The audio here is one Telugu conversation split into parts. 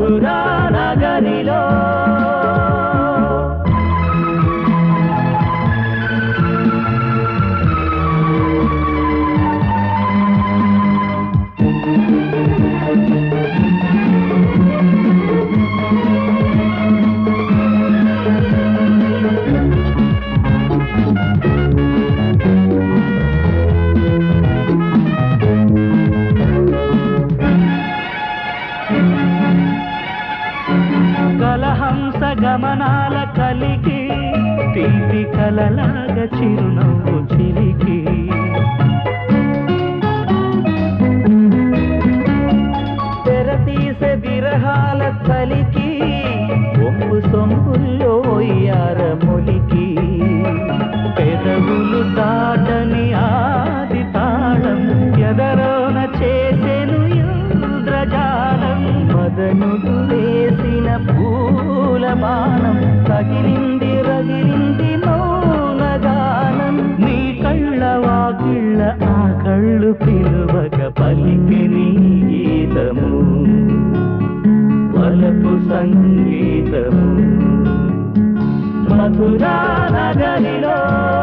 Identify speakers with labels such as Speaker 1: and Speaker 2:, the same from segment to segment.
Speaker 1: మధురా నగరిలో కలహంస గమనాల కలిగి తీపి కలలాగా చిరునవ్వు చిలికి తెరతీసే విరహాల చలికి ఒంపు సొంపుల్లో ఒయ్యార మొలికి పెదవులు దాటని ఆది తాళం ఎదరోన చేసెను ఇంద్రజాలం మదనుడు వేసిన పూల బాణం తగిలింది రగిలింది మౌనగానం నీ కళ్ళ వాకిళ్ళ ఆ కళ్ళు పిలువక పలికి నీ గీతము వలపు సంగీతము మధురా నగరిలో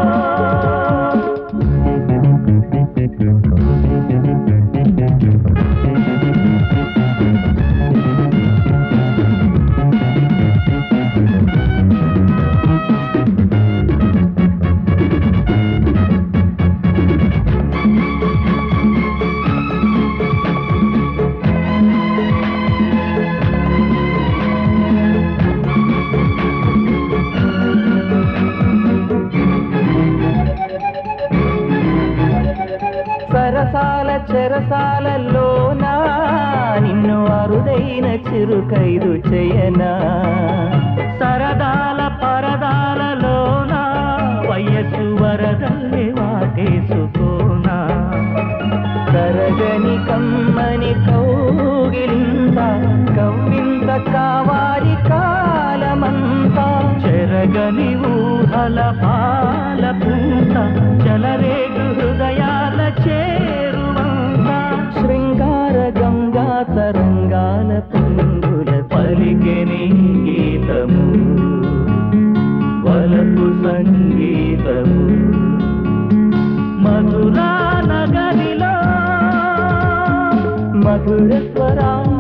Speaker 1: సరసాల చెరసాలలోన నిన్ను అరుదైన చిరుకైదు చేయనా సరదాల పరదాలలోన వయస్సు వరదల్ని వాటేసుకోనా కరగని కమ్మని కౌగిలింత కవ్వింత కావాలి కాలమంతా చెరగని ఊహల పాల పూత చలరేగు హృదయాల చేరువంత శృంగార గంగా తరంగాల పుంగుల పలికెని గీతము వలపు సంగీతము మధురా నగరిలో మధుర స్వరాల